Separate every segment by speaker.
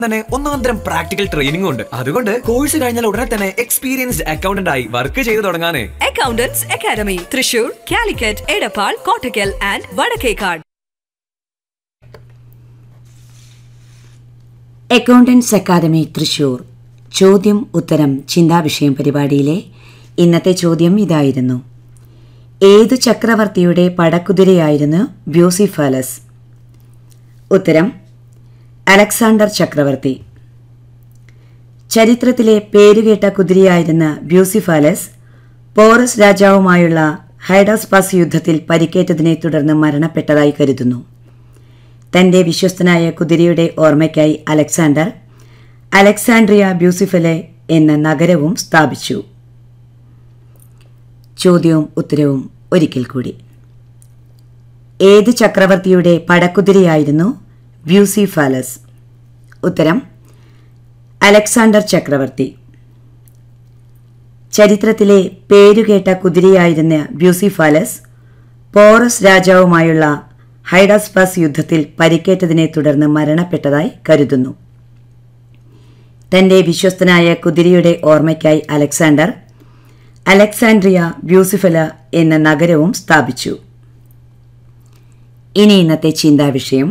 Speaker 1: തന്നെ ഒന്നാന്തരം practical training ഉണ്ട് അതുകൊണ്ട് കോഴ്സ് കഴിഞ്ഞാൽ ഉടനെ തന്നെ എക്സ്പീരിയൻസ്ഡ് അക്കൗണ്ടന്റ് ആയി വർക്ക് ചെയ്തു തുടങ്ങാനേ
Speaker 2: accountants academy Thrissur Calicut Edappal Kottakkal and Vadakkekad
Speaker 3: accountants academy Thrissur ചോദ്യം ഉത്തരം ചിന്താവിഷയം പരിപാടിയിലെ ഇന്നത്തെ ചോദ്യം ഇതായിരുന്നു ഏതു ചക്രവർത്തിയുടെ പടക്കുതിരയായിരുന്നു ബ്യൂസിഫാലസ് ഉത്തരം അലക്സാണ്ടർ ചക്രവർത്തി ചരിത്രത്തിലെ പേരുകേട്ട കുതിരയായിരുന്ന ബ്യൂസിഫാലസ് പോറസ് രാജാവുമായുള്ള ഹൈഡാസ്പാസ് യുദ്ധത്തിൽ പരിക്കേറ്റതിനെ തുടർന്ന് മരണപ്പെട്ടതായി കരുതുന്നു തന്റെ വിശ്വസ്തനായ കുതിരയുടെ ഓർമ്മയ്ക്കായി അലക്സാണ്ടർ അലക്സാൻഡ്രിയ ബ്യൂസിഫലെ എന്ന നഗരവും സ്ഥാപിച്ചു ചോദ്യവും ഉത്തരവും ഒരിക്കൽ കൂടി ഏത് ചക്രവർത്തിയുടെ പടക്കുതിരയായിരുന്നു ബ്യൂസിഫാലസ് ഉത്തരം അലക്സാണ്ടർ ചക്രവർത്തി ചരിത്രത്തിലെ പേരുകേട്ട കുതിരയായിരുന്ന ബ്യൂസിഫാലസ് പോറസ് രാജാവുമായുള്ള ഹൈഡാസ്പാസ് യുദ്ധത്തിൽ പരിക്കേറ്റതിനെ തുടർന്ന് മരണപ്പെട്ടതായി കരുതുന്നു തന്റെ വിശ്വസ്തനായ കുതിരയുടെ ഓർമ്മയ്ക്കായി അലക്സാണ്ടർ അലക്സാൻഡ്രിയ ബ്യൂസിഫല എന്ന നഗരവും സ്ഥാപിച്ചു ഇനി ഇന്നത്തെ ചിന്താവിഷയം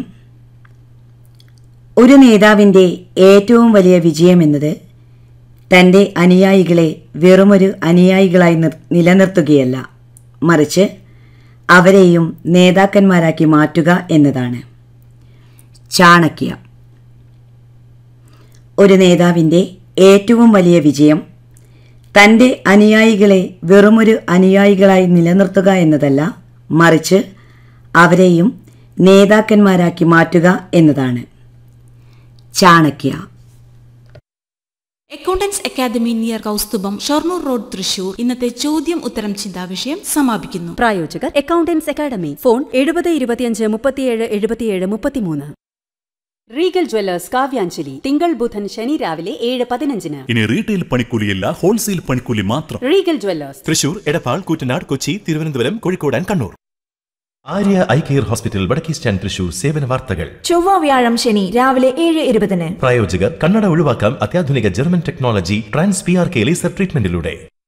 Speaker 3: ഒരു നേതാവിൻ്റെ ഏറ്റവും വലിയ വിജയമെന്നത് തൻ്റെ അനുയായികളെ വെറുമൊരു അനുയായികളായി നിർ നിലനിർത്തുകയല്ല മറിച്ച് അവരെയും നേതാക്കന്മാരാക്കി മാറ്റുക എന്നതാണ് ചാണക്യ ഒരു നേതാവിൻ്റെ ഏറ്റവും വലിയ വിജയം തൻ്റെ അനുയായികളെ വെറുമൊരു അനുയായികളായി നിലനിർത്തുക എന്നതല്ല മറിച്ച് അവരെയും നേതാക്കന്മാരാക്കി മാറ്റുക എന്നതാണ് Chanakya
Speaker 4: accountants academy near Kausthubham Shoranur road Thrissur ഇന്നത്തെ ചോദ്യം ഉത്തരം ചിന്താവിഷയം സമാപിക്കുന്നു
Speaker 5: പ്രായോജകർ അക്കൗണ്ടൻസ് അക്കാദമി ഫോൺ എഴുപത് ഇരുപത്തിയഞ്ച് മുപ്പത്തിയേഴ് എഴുപത്തിയേഴ് മുപ്പത്തിമൂന്ന് റീഗൽ ജ്വല്ലേഴ്സ് കാവ്യാഞ്ജലി തിങ്കൾ ബുധൻ ശനി രാവിലെ ഏഴ് പതിനഞ്ചിന്
Speaker 6: ഇനി റീറ്റെയിൽ പണിക്കൂലിയല്ല ഹോൾസെയിൽ പണിക്കൂലി മാത്രം
Speaker 5: Regal Jewellers
Speaker 7: Thrissur Edappal Koottanad Kochi Thiruvananthapuram Kozhikode and Kannur
Speaker 8: Arya eye care hospital Vadakke stand Thrissur സേവന വാർത്തകൾ
Speaker 9: ചൊവ്വ വ്യാഴം ശനി രാവിലെ ഏഴ് ഇരുപതിന്
Speaker 8: പ്രായോജകർ കണ്ണട ഒഴിവാക്കാം അത്യാധുനിക German technology trans P R K laser ട്രീറ്റ്മെന്റിലൂടെ